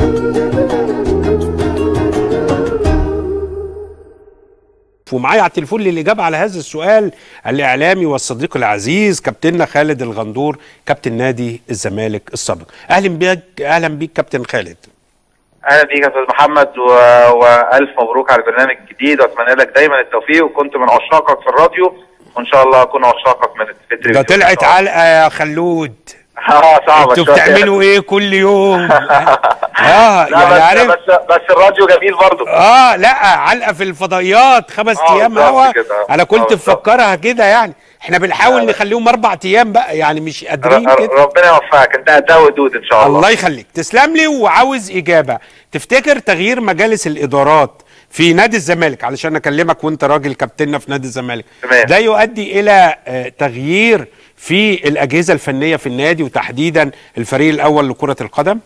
ومعايا على التليفون للاجابه على هذا السؤال الاعلامي والصديق العزيز كابتننا خالد الغندور كابتن نادي الزمالك السابق اهلا بيك اهلا بيك كابتن خالد اهلا بيك يا استاذ محمد و... والف مبروك على البرنامج الجديد واتمنى لك دايما التوفيق وكنت من عشاقك في الراديو وان شاء الله اكون عشاقك من في ده التلفزيون طلعت علقه يا خلود اه صعبه انتوا شوية. بتعملوا ايه كل يوم اه لا يعني بس, عارف بس بس الراديو جميل برضه اه لا علقه في الفضائيات خمس آه، ايام بالظبط هوا كده. انا آه، كنت بالظبط. مفكرها كده يعني احنا بنحاول لا، لا. نخليهم اربع ايام بقى يعني مش قادرين ر- كده ربنا يوفقك انت قدها ودود ان شاء الله الله يخليك تسلم لي وعاوز اجابه تفتكر تغيير مجالس الادارات في نادي الزمالك علشان اكلمك وانت راجل كابتننا في نادي الزمالك تمام. ده يؤدي الى آه، تغيير في الاجهزه الفنيه في النادي وتحديدا الفريق الاول لكره القدم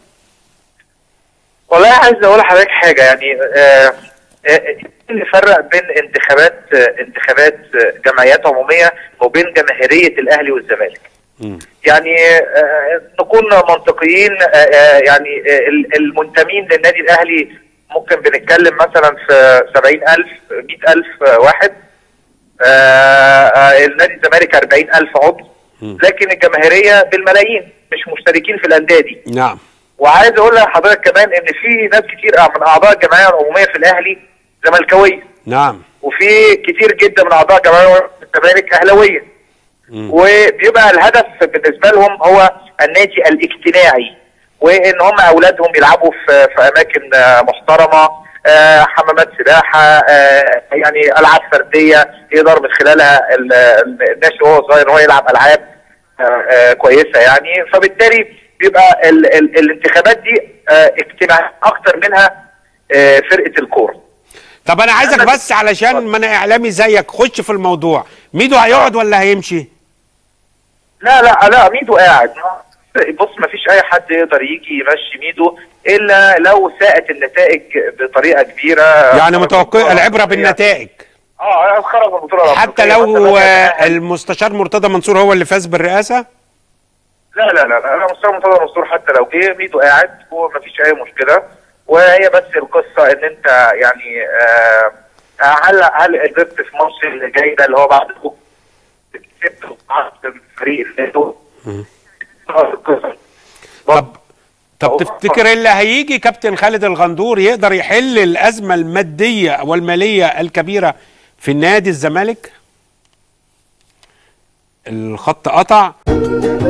والله عايز اقول لحضرتك حاجه يعني آه آه، نفرق بين انتخابات آه، انتخابات آه، جمعيات عموميه وبين جماهيريه الاهلي والزمالك يعني آه، نكون منطقيين آه، آه، يعني آه، ال- المنتمين للنادي الاهلي ممكن بنتكلم مثلا في 70000 100000 واحد آه، آه، النادي الزمالك 40000 عضو لكن الجماهيريه بالملايين مش مشتركين في الانديه دي نعم وعايز اقول لحضرتك كمان ان في ناس كتير من اعضاء الجمعيه العموميه في الاهلي زملكاويه نعم وفي كتير جدا من اعضاء الجمعيه الزمالك اهلاويه وبيبقى الهدف بالنسبه لهم هو النادي الاجتماعي وان هم اولادهم يلعبوا في في اماكن آه، محترمه آه، حمامات سباحه آه، يعني العاب فرديه يقدر من خلالها ال- ال- الناشئ وهو صغير هو يلعب العاب آه، آه، كويسه يعني فبالتالي بيبقى ال ال الانتخابات دي آه، اجتماع اكتر منها آه، فرقه الكوره طب انا عايزك أنا- بس علشان ما انا اعلامي زيك خش في الموضوع ميدو هيقعد ولا هيمشي لا لا لا ميدو قاعد بص ما فيش اي حد يقدر يجي يمشي ميدو الا لو ساءت النتائج بطريقه كبيره يعني متوقع العبره بالنتائج اه خرج من البطوله حتى الأفريقية لو مثلاً. آه، المستشار مرتضى منصور هو اللي فاز بالرئاسه لا لا لا لا انا مستوى مرتضى منصور حتى لو جه ميدو قاعد وما فيش اي مشكله وهي بس القصه ان انت يعني آه هل هل قدرت في الماتش اللي جاي ده اللي هو بعد كسبت وقعدت الفريق اللي هو القصة. طب طب تفتكر اللي هيجي كابتن خالد الغندور يقدر يحل الازمه الماديه والماليه الكبيره في نادي الزمالك الخط قطع